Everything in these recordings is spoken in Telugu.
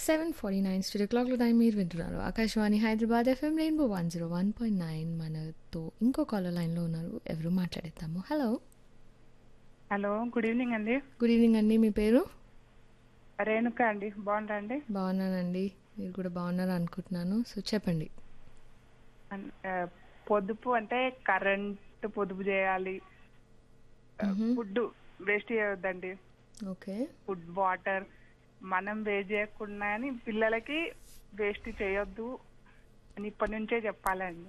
సెవెన్ ఫార్టీ నైన్ స్టూడియో క్లాక్లో టైం మీరు వింటున్నారు Akashvani Hyderabad FM rainbow one zero one point nine మనతో ఇంకో కాలర్ లైన్లో ఉన్నారు ఎవరు మాట్లాడేద్దాము హలో హలో గుడ్ ఈవినింగ్ అండి గుడ్ ఈవినింగ్ అండి మీ పేరు రేణుక అండి బాగుంటా అండి బాగున్నానండి మీరు కూడా బాగున్నారు అనుకుంటున్నాను సో చెప్పండి అన్- ఆ, పొదుపు అంటే కరెంట్ పొదుపు చేయాలి ఫుడ్ వేస్ట్ చేయొద్దండి ఓకే ఫుడ్ వాటర్ మనం వేస్ట్ చేయకుండా అని పిల్లలకి వేస్ట్ చేయొద్దు అని ఇప్పటి నుంచే చెప్పాలండి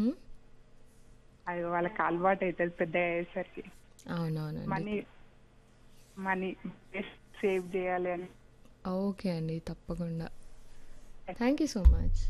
అది వాళ్ళకి అలవాటు అవుతుంది పెద్ద అయ్యేసరికి అవునవునండి మనీ మనీ సేవ్ చేయాలి అని ఓకే అండి తప్పకుండా thank you so much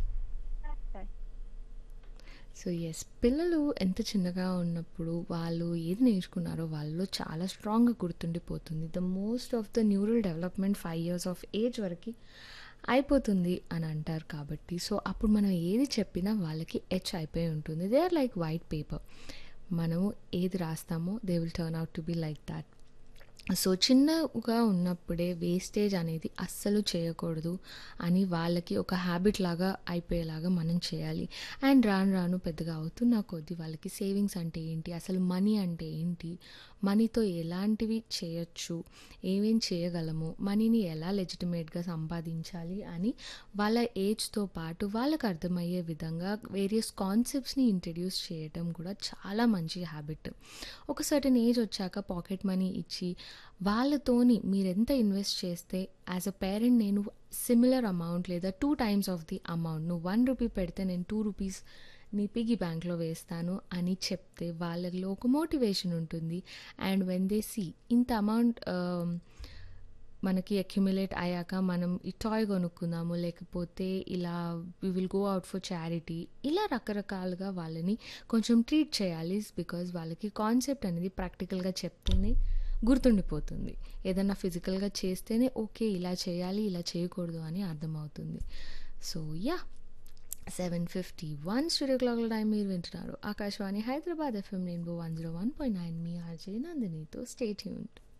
so yes పిల్లలు ఎంత చిన్నగా ఉన్నప్పుడు వాళ్ళు ఏది నేర్చుకున్నారో వాళ్ళు చాలా స్ట్రాంగ్గా గుర్తుండిపోతుంది the most of the neural development five years of age వరకు అయిపోతుంది అని అంటారు కాబట్టి సో అప్పుడు మనం ఏది చెప్పినా వాళ్ళకి హెచ్ అయిపోయి ఉంటుంది they are like white paper మనము ఏది రాస్తామో they will turn out to be like that so చిన్నగా ఉన్నప్పుడే వేస్టేజ్ అనేది అస్సలు చేయకూడదు అని వాళ్ళకి ఒక హ్యాబిట్ లాగా అయిపోయేలాగా మనం చేయాలి అండ్ రాను రాను పెద్దగా అవుతున్న కొద్దీ వాళ్ళకి సేవింగ్స్ అంటే ఏంటి అసలు మనీ అంటే ఏంటి మనీతో ఎలాంటివి చేయొచ్చు ఏమేం చేయగలము మనీని ఎలా లెజిటిమేట్గా సంపాదించాలి అని వాళ్ళ ఏజ్తో పాటు వాళ్ళకి అర్థమయ్యే విధంగా వేరియస్ కాన్సెప్ట్స్ని ఇంట్రడ్యూస్ చేయడం కూడా చాలా మంచి హ్యాబిట్ ఒక సర్టన్ ఏజ్ వచ్చాక పాకెట్ మనీ ఇచ్చి వాళ్ళతోని మీరు ఎంత ఇన్వెస్ట్ చేస్తే యాజ్ అ పేరెంట్ నేను సిమిలర్ అమౌంట్ లేదా two times of the amount నువ్వు వన్ రూపీ పెడితే నేను టూ రూపీస్ నీ పిగి బ్యాంక్లో వేస్తాను అని చెప్తే వాళ్ళలో ఒక మోటివేషన్ ఉంటుంది అండ్ వెన్ దే సీ ఇంత అమౌంట్ మనకి అక్యుములేట్ అయ్యాక మనం ఈ టాయ్ కొనుక్కుందాము లేకపోతే ఇలా we will go out for charity ఇలా రకరకాలుగా వాళ్ళని కొంచెం ట్రీట్ చేయాలి బికాజ్ వాళ్ళకి కాన్సెప్ట్ అనేది ప్రాక్టికల్గా చెప్తేనే గుర్తుండిపోతుంది ఏదన్నా ఫిజికల్గా చేస్తేనే ఓకే ఇలా చేయాలి ఇలా చేయకూడదు అని అర్థమవుతుంది so ya seven fifty one studio క్లాక్ల టైం మీరు వింటున్నారు Akashvani Hyderabad FM rainbow one zero one point nine మీ ఆర్జే నందినితో స్టేట్ యూనిట్